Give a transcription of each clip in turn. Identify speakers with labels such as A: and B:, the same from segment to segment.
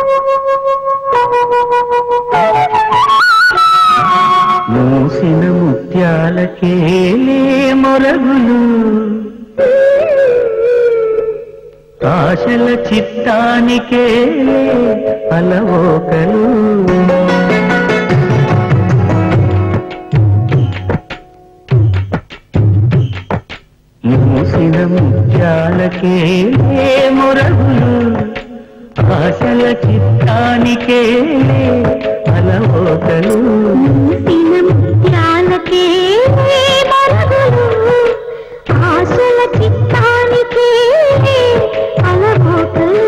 A: మూసిన ముత్యాలకే మొరగులు ఆశల చిత్తానికే అలవోకలు మూసిన ముత్యాలకే మొరగులు ఆశల చిత్తానికే అలవోకలు
B: మూసిన ముత్యాలకే మరగులు, ఆశల చిత్తానికే అలవోకలు.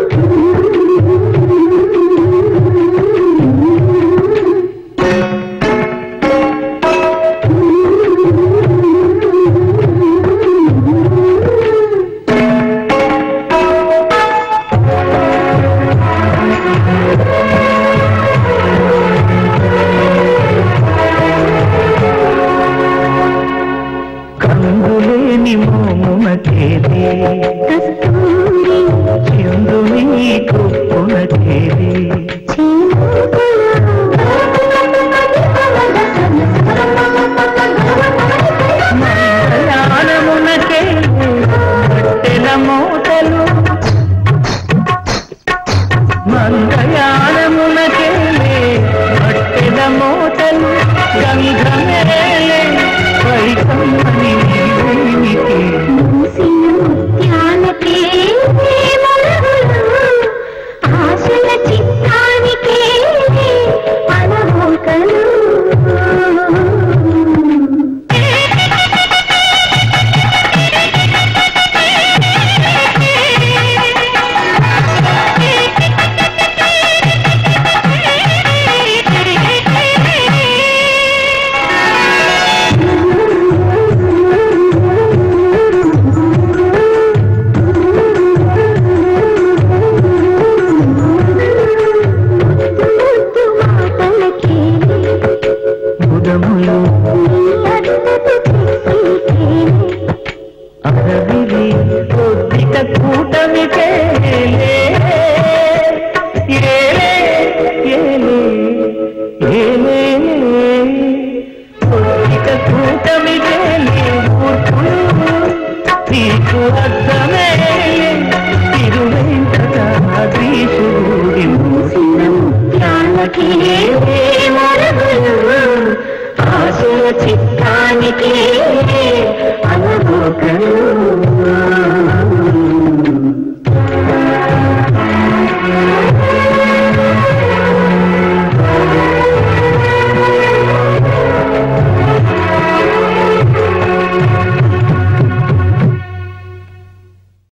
A: కందులేని మోమునకేది
B: కస్తూరి
A: చందుని కొప్పునకేది మంగళానమునకే కట్టెల మూటలు మంగళానమునకే కట్టెల మూటలు గంధమేలే వైకమ్మని నీవేనికి
B: మూసిన ముత్యాలకే మరగులు, ఆశల చిత్తానికే అలవోకలు. ముద్దు మాటలకే
A: బుధములు
B: నీ అద్దపు చేతికే
A: అరవిరి కొద్దిక కూటమికే ఏలే, ఏలే, ఏలే, ఏలే, కొద్దిక కూటమికే కూర్చులు నీకు అర్థమే తిరువెంకటాద్రీశుడి
B: మూసిన ముత్యాలకే మరగులు, ఆశల చిత్తానికే అలవోకలు